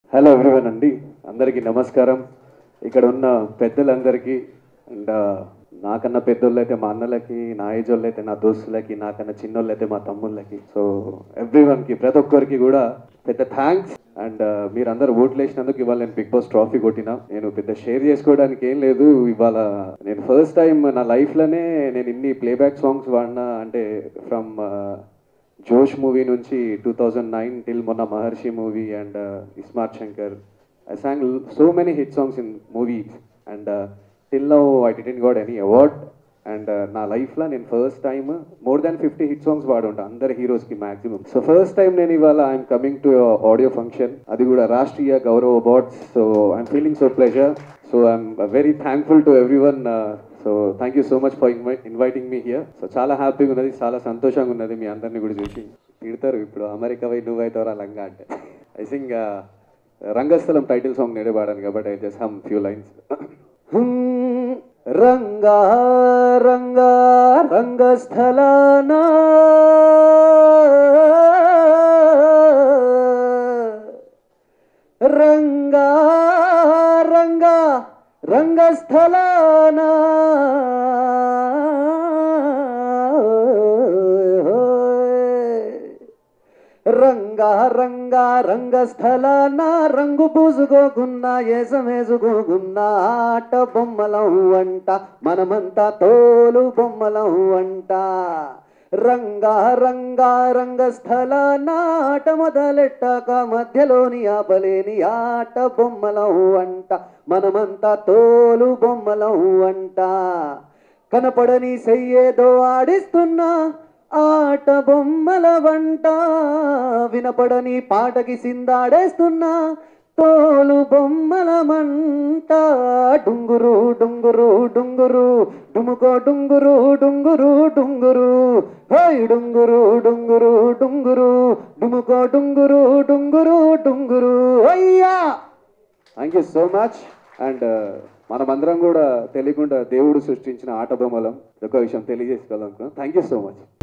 hello everyone అండి అందరికీ నమస్కారం ఇక్కడ ఉన్న పెద్దలందరికీ అండ్ నాకన్నా పెద్దోళ్ళు అయితే మా అన్నలకి నా ఏజ్ వాళ్ళు అయితే నా దోస్తులకి నాకన్నా చిన్నోళ్ళు అయితే మా తమ్ముళ్ళకి సో ఎవ్రీవన్కి ప్రతి ఒక్కరికి కూడా పెద్ద థ్యాంక్స్ అండ్ మీరందరూ ఓట్లు వేసినందుకు ఇవాళ నేను బిగ్ బాస్ ట్రాఫీ కొట్టిన నేను పెద్ద షేర్ చేసుకోవడానికి ఏం లేదు ఇవాళ నేను ఫస్ట్ టైం నా లైఫ్లోనే నేను ఇన్ని ప్లేబ్యాక్ సాంగ్స్ వాడినా అంటే ఫ్రమ్ జోష్ మూవీ నుంచి టూ థౌజండ్ నైన్ టిల్ మొన్న Maharshi movie and iSmart Shankar I song so many hit songs in movies and till now I didn't got any award and నా లైఫ్లో నేను first time more than fifty hit songs పాడుంటా అందరి హీరోస్కి maximum so first time నేను ఇవాళ I'm coming to audio function అది కూడా Rashtriya Gaurav awards so I'm feeling so pleasure so I'm very thankful to everyone so thank you so much for inviting me here so చాలా హ్యాపీగా ఉన్నది చాలా సంతోషంగా ఉన్నది మీ అందరిని కూడా చూసి తిడతారు ఇప్పుడు అమెరికా పోయి నువ్వైతావరా లంగా అంటే I think Rangasthalam title song నేడే పాడాను కాబట్టి I just hum few lines Ranga Ranga రంగస్థలానా రంగా రంగా రంగస్థలాన రంగా రంగా రంగస్థలాన రంగు పూసుకోకున్నా ఏసమేసుకోకున్నా ఆట బొమ్మలం వంట మనమంతా తోలు బొమ్మలం వంట రంగా రంగా రంగస్థలాన ఆట మొదలెట్టాక మధ్యలోని ఆపలేని ఆట బొమ్మలం వంట మనమంతా తోలు బొమ్మలం వంట కనపడని చెయ్యేదో ఆడిస్తున్నా ఆట బొమ్మల వంట వినపడని పాటకి సిందాడేస్తున్నా తోలు బొమ్మల మంట డుంగురు డుంగురు డుంగురు డుముకో డుంగురు డుంగురు డుంగురు హోయ్ డుంగురు డుంగురు డుంగురు డుముకో డుంగురు డుంగురు డుంగురు అయ్యా thank you so much and మనమందరం కూడా తెలియకుండా దేవుడు సృష్టించిన ఆట బొమ్మలం ఒక విషయం తెలియజేసుకోవాలనుకున్నాం థ్యాంక్ యూ సో మచ్